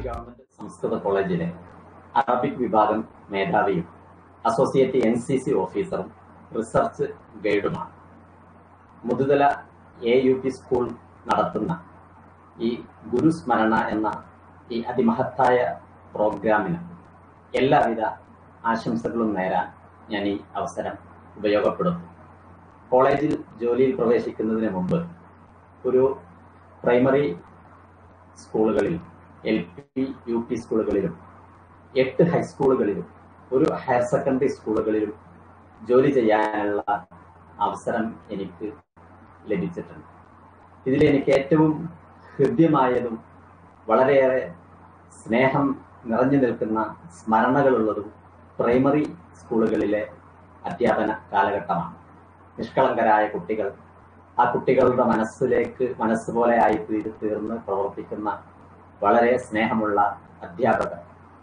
government സംസ്കൃത കോളേജിലെ Arabic വിഭാഗം മേധാവിയും അസോസിയേറ്റ് എൻ സി സി ഓഫീസറും റിസർച്ച് ഗൈഡുമാണ് Muthuthala A U P school നടത്തുന്ന ഈ ഗുരുസ്മരണ എന്ന ഈ അതിമഹത്തായ പ്രോഗ്രാമിന് എല്ലാവിധ ആശംസകളും നേരാൻ ഞാൻ ഈ അവസരം ഉപയോഗപ്പെടുത്തും കോളേജിൽ ജോലിയിൽ പ്രവേശിക്കുന്നതിന് മുമ്പ് ഒരു പ്രൈമറി സ്കൂളുകളിലും എൽ പി യു പി സ്കൂളുകളിലും എട്ട് ഹൈസ്കൂളുകളിലും ഒരു ഹയർ സെക്കൻഡറി സ്കൂളുകളിലും ജോലി ചെയ്യാനുള്ള അവസരം എനിക്ക് ലഭിച്ചിട്ടുണ്ട് ഇതിൽ എനിക്ക് ഏറ്റവും ഹൃദ്യമായതും വളരെയേറെ സ്നേഹം നിറഞ്ഞു നിൽക്കുന്ന സ്മരണകളുള്ളതും പ്രൈമറി സ്കൂളുകളിലെ അധ്യാപന കാലഘട്ടമാണ് നിഷ്കളങ്കരായ കുട്ടികൾ ആ കുട്ടികളുടെ മനസ്സിലേക്ക് മനസ്സ് പോലെ ആയി തീർ- തീർന്ന് പ്രവർത്തിക്കുന്ന വളരെ സ്നേഹമുള്ള അധ്യാപകർ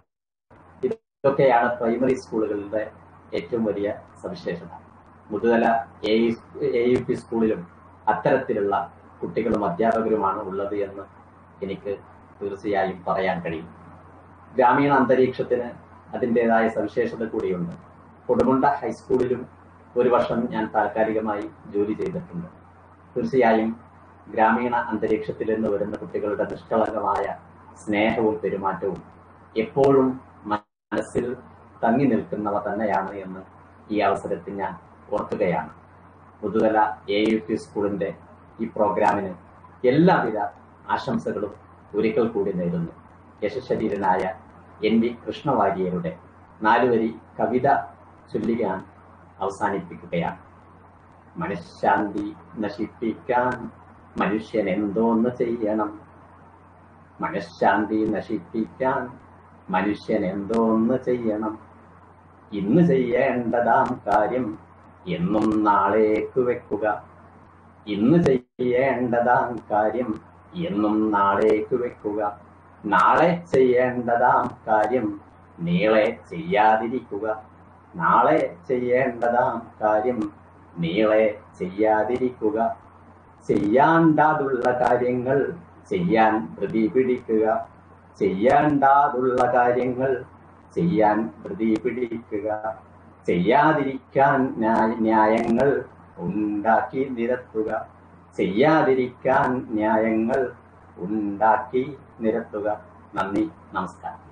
ഇതൊക്കെയാണ് പ്രൈമറി സ്കൂളുകളുടെ ഏറ്റവും വലിയ സവിശേഷത മുതുതല എ യു പി സ്കൂളിലും അത്തരത്തിലുള്ള കുട്ടികളും അധ്യാപകരുമാണ് ഉള്ളത് എന്ന് എനിക്ക് തീർച്ചയായും പറയാൻ കഴിയും ഗ്രാമീണ അന്തരീക്ഷത്തിന് അതിൻ്റെതായ സവിശേഷത കൂടിയുണ്ട് കൊടുമുണ്ട ഹൈസ്കൂളിലും ഒരു വർഷം ഞാൻ താൽക്കാലികമായി ജോലി ചെയ്തിട്ടുണ്ട് തീർച്ചയായും ഗ്രാമീണ അന്തരീക്ഷത്തിൽ നിന്ന് വരുന്ന കുട്ടികളുടെ നിഷ്കളങ്കമായ സ്നേഹവും പെരുമാറ്റവും എപ്പോഴും മനസ്സിൽ തങ്ങി നിൽക്കുന്നവ തന്നെയാണ് എന്ന് ഈ അവസരത്തിൽ ഞാൻ ഓർക്കുകയാണ് മുതുതല എ യു പി സ്കൂളിന്റെ ഈ പ്രോഗ്രാമിന് എല്ലാവിധ ആശംസകളും ഒരിക്കൽ കൂടി നേരുന്നു യശശരീരനായ എൻ വി കൃഷ്ണവാര്യരുടെ നാലുവരി കവിത ചൊല്ലി ഞാൻ അവസാനിപ്പിക്കുകയാണ് മനഃശാന്തി നശിപ്പിക്കാൻ മനുഷ്യൻ എന്തോന്ന് ചെയ്യണം മനഃശാന്തി നശിപ്പിക്കാൻ മനുഷ്യൻ എന്തോന്ന് ചെയ്യണം ഇന്ന് ചെയ്യേണ്ടതാം കാര്യം എന്നും നാളേക്ക് വെക്കുക ഇന്ന് ചെയ്യേണ്ടതാം കാര്യം എന്നും നാളേക്ക് വെക്കുക നാളെ ചെയ്യേണ്ടതാം കാര്യം നീളെ ചെയ്യാതിരിക്കുക നാളെ ചെയ്യേണ്ടതാം കാര്യം നീളെ ചെയ്യാതിരിക്കുക ചെയ്യാണ്ടാതുള്ള കാര്യങ്ങൾ ചെയ്യാൻ ധൃതി പിടിക്കുക ചെയ്യേണ്ടാതുള്ള കാര്യങ്ങൾ ചെയ്യാൻ ധൃതി പിടിക്കുക ചെയ്യാതിരിക്കാൻ ന്യായ- ന്യായങ്ങൾ ഉണ്ടാക്കി നിരത്തുക ചെയ്യാതിരിക്കാൻ ന്യായങ്ങൾ ഉണ്ടാക്കി നിരത്തുക നന്ദി നമസ്കാരം